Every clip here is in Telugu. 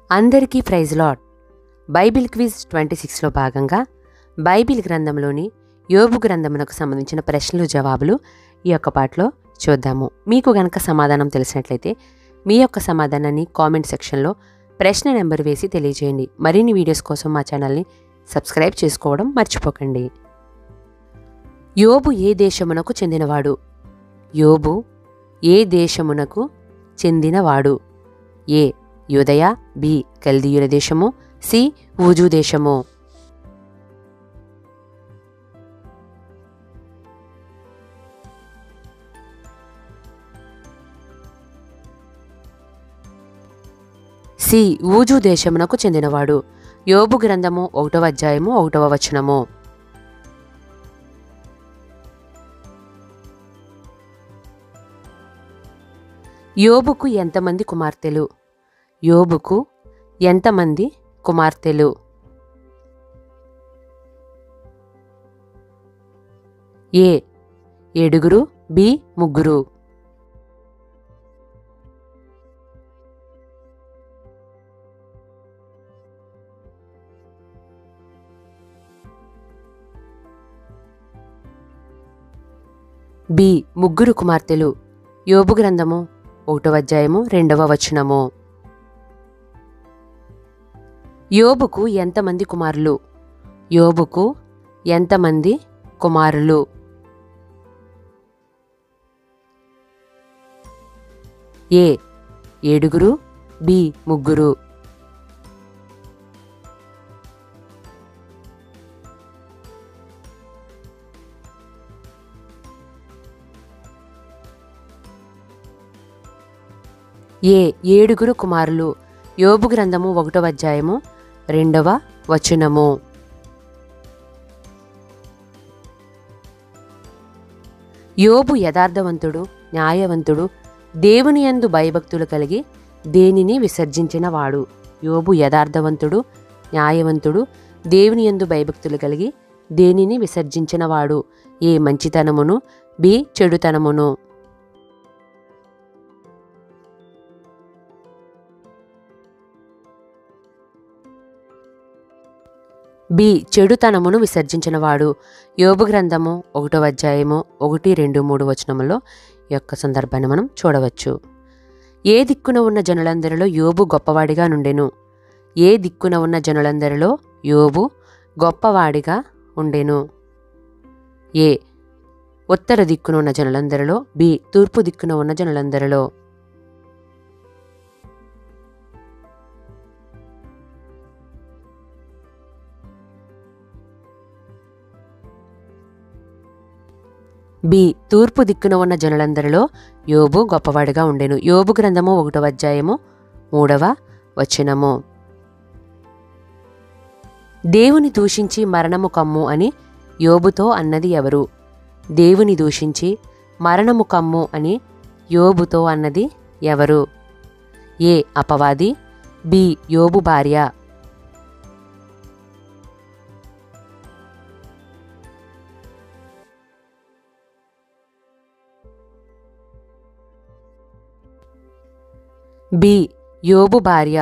అందరికీ praise lord Bible quiz twenty సిక్స్లో భాగంగా బైబిల్ గ్రంథంలోని యోబు గ్రంథమునకు సంబంధించిన ప్రశ్నలు జవాబులు ఈ యొక్క పాటలో చూద్దాము మీకు గనక సమాధానం తెలిసినట్లయితే మీ యొక్క సమాధానాన్ని కామెంట్ సెక్షన్లో ప్రశ్న నెంబర్ వేసి తెలియజేయండి మరిన్ని వీడియోస్ కోసం మా ఛానల్ని సబ్స్క్రైబ్ చేసుకోవడం మర్చిపోకండి యోబు ఏ దేశమునకు చెందినవాడు యోబు ఏ దేశమునకు చెందినవాడు ఏ యూదయ బి కల్దీయుల దేశము సి ఊజు దేశము సి ఊజు దేశమునకు చెందినవాడు యోబు గ్రంథము ఒకటవ అధ్యాయము ఒకటవ వచనము యోబుకు ఎంతమంది కుమార్తెలు యోబుకు ఎంతమంది కుమార్తెలు ఏ ఏడుగురు బి ముగ్గురు బి ముగ్గురు కుమార్తెలు యోబు గ్రంథము ఒకటవ అధ్యాయము రెండవ వచనము యోబుకు ఎంతమంది కుమారులు యోబుకు ఎంతమంది కుమారులు ఏ ఏడుగురు బి ముగ్గురు ఏ ఏడుగురు కుమారులు యోబు గ్రంథము ఒకటవ అధ్యాయము రెండవ వచనము యోబు యథార్థవంతుడు న్యాయవంతుడు దేవుని యందు భయభక్తులు కలిగి దేనిని విసర్జించిన వాడు యోబు యథార్థవంతుడు న్యాయవంతుడు దేవుని యందు భయభక్తులు కలిగి దేనిని విసర్జించిన వాడు ఏ మంచితనమును బి చెడుతనమును బి చెడుతనమును విసర్జించినవాడు యోబు గ్రంథము ఒకటో అధ్యాయము ఒకటి రెండు మూడు వచనములో ఈ యొక్క సందర్భాన్ని మనం చూడవచ్చు ఏ దిక్కున ఉన్న జనులందరిలో యోబు గొప్పవాడిగా నుండెను ఏ దిక్కున ఉన్న జనులందరిలో యోబు గొప్పవాడిగా ఉండెను ఏ ఉత్తర దిక్కున ఉన్న జనులందరిలో బి తూర్పు దిక్కున ఉన్న జనులందరిలో బి తూర్పు దిక్కున ఉన్న జనులందరిలో యోబు గొప్పవాడిగా ఉండెను యోబు గ్రంథము ఒకటవ అధ్యాయము మూడవ వచనము దేవుని దూషించి మరణము కమ్ము అని యోబుతో అన్నది ఎవరు దేవుని దూషించి మరణము కమ్ము అని యోబుతో అన్నది ఎవరు ఏ అపవాది బి యోబు భార్య బి యోబు భార్య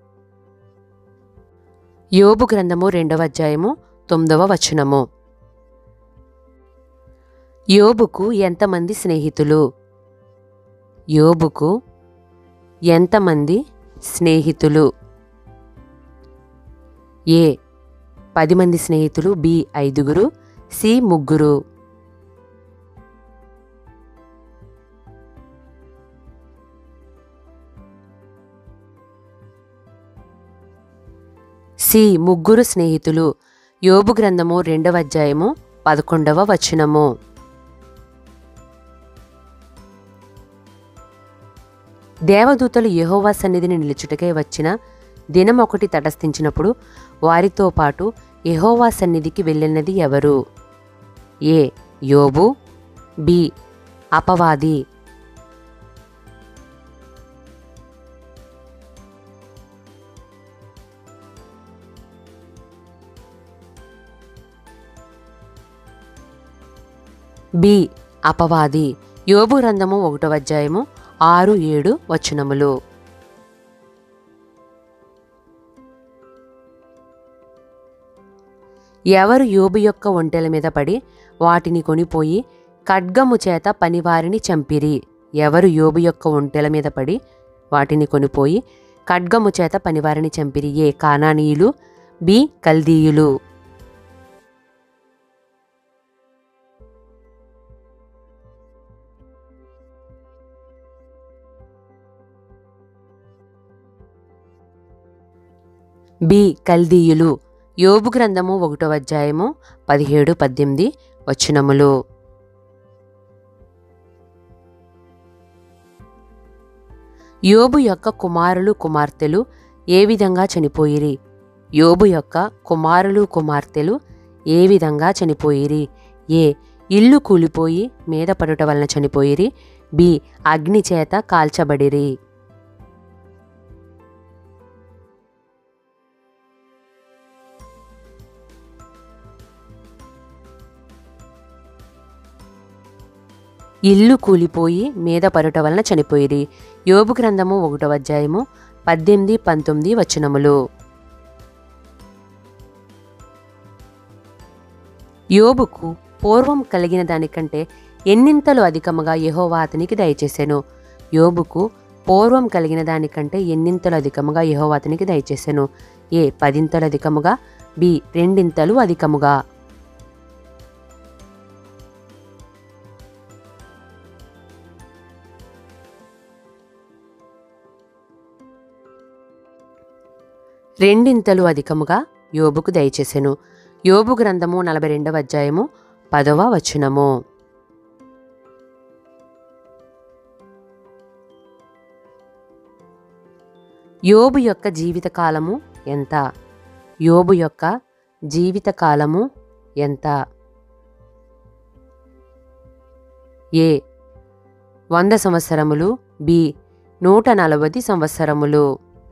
యోబు గ్రంథము రెండవ అధ్యాయము తొమ్మిదవ వచనము యోబుకు ఎంతమంది స్నేహితులు యోబుకు ఎంతమంది స్నేహితులు ఏ పది మంది స్నేహితులు బి ఐదుగురు సి ముగ్గురు సి ముగ్గురు స్నేహితులు యోబు గ్రంథము రెండవ అధ్యాయము పదకొండవ వచనము దేవదూతలు యెహోవా సన్నిధిని నిలుచుటకై వచ్చిన దినం ఒకటి తటస్థించినప్పుడు వారితో పాటు యెహోవా సన్నిధికి వెళ్ళినది ఎవరు ఏ యోబు బి అపవాది బి అపవాది యోబు గ్రంథము ఒకటవ అధ్యాయము ఆరు ఏడు వచనములు ఎవరు యోబు యొక్క ఒంటెల మీద పడి వాటిని కొనిపోయి ఖడ్గము చేత పనివారిని చంపిరి ఎవరు యోబు యొక్క ఒంటెల మీద పడి వాటిని కొనిపోయి ఖడ్గము చేత పనివారిని చంపిరి ఏ కానానీయులు బి కల్దీయులు బి కల్దీయులు యోబు గ్రంథము ఒకటో అధ్యాయము పదిహేడు పద్దెనిమిది వచనములు యోబు యొక్క కుమారులు కుమార్తెలు ఏ విధంగా చనిపోయిరి యోబు యొక్క కుమారులు కుమార్తెలు ఏ విధంగా చనిపోయిరి ఏ ఇల్లు కూలిపోయి మీద పడుట వలన చనిపోయిరి బి అగ్ని చేత కాల్చబడిరి ఇల్లు కూలిపోయి మీద పరుట వలన చనిపోయిరి యోబు గ్రంథము ఒకటో అధ్యాయము పద్దెనిమిది పంతొమ్మిది వచనములు యోబుకు పూర్వం కలిగిన దానికంటే ఎన్నింతలు అధికముగా యెహోవా అతనికి దయచేసెను యోబుకు పూర్వం కలిగిన దానికంటే ఎన్నింతలు అధికముగా యెహోవా అతనికి దయచేసెను ఏ పదింతలు అధికముగా బి రెండింతలు అధికముగా రెండింతలు అధికముగా యోబుకు దయచేసెను యోబు గ్రంథము నలభై రెండవ అధ్యాయము పదవ వచనము యోబు యొక్క జీవిత కాలము ఎంత యోబు యొక్క జీవిత కాలము ఎంత ఏ వంద సంవత్సరములు బి నూట నలభై సంవత్సరములు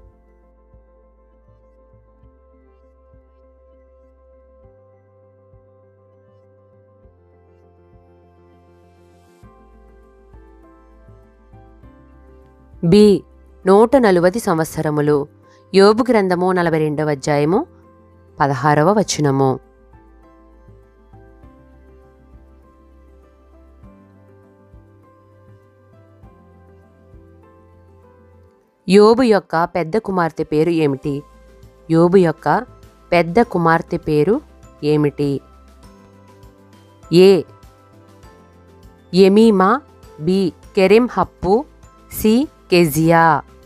బి నూట నలువది సంవత్సరములు యోబు గ్రంథము నలభై రెండవ అధ్యాయము పదహారవ వచనము యోబు యొక్క పెద్ద కుమార్తె పేరు ఏమిటి యోబు యొక్క పెద్ద కుమార్తె పేరు ఏమిటి A Jemimah B Kerenhappuch C Keziah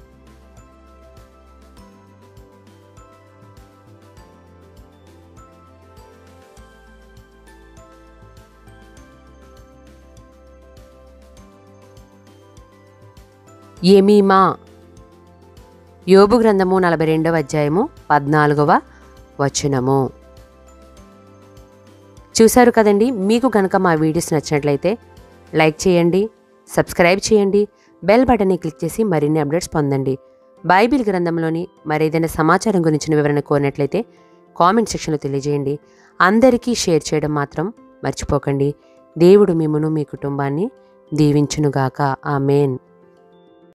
Jemimah యోబు గ్రంథము నలభై రెండవ అధ్యాయము పద్నాలుగవ వచనము చూశారు కదండి మీకు కనుక మా వీడియోస్ నచ్చినట్లయితే లైక్ చేయండి సబ్స్క్రైబ్ చేయండి బెల్ బటన్ని క్లిక్ చేసి మరిన్ని అప్డేట్స్ పొందండి బైబిల్ గ్రంథంలోని మరేదైనా సమాచారం గురించిన వివరణ కోరినట్లయితే కామెంట్ సెక్షన్లో తెలియజేయండి అందరికీ షేర్ చేయడం మాత్రం మర్చిపోకండి దేవుడు మిమ్మును మీ కుటుంబాన్ని దీవించునుగాక ఆమెన్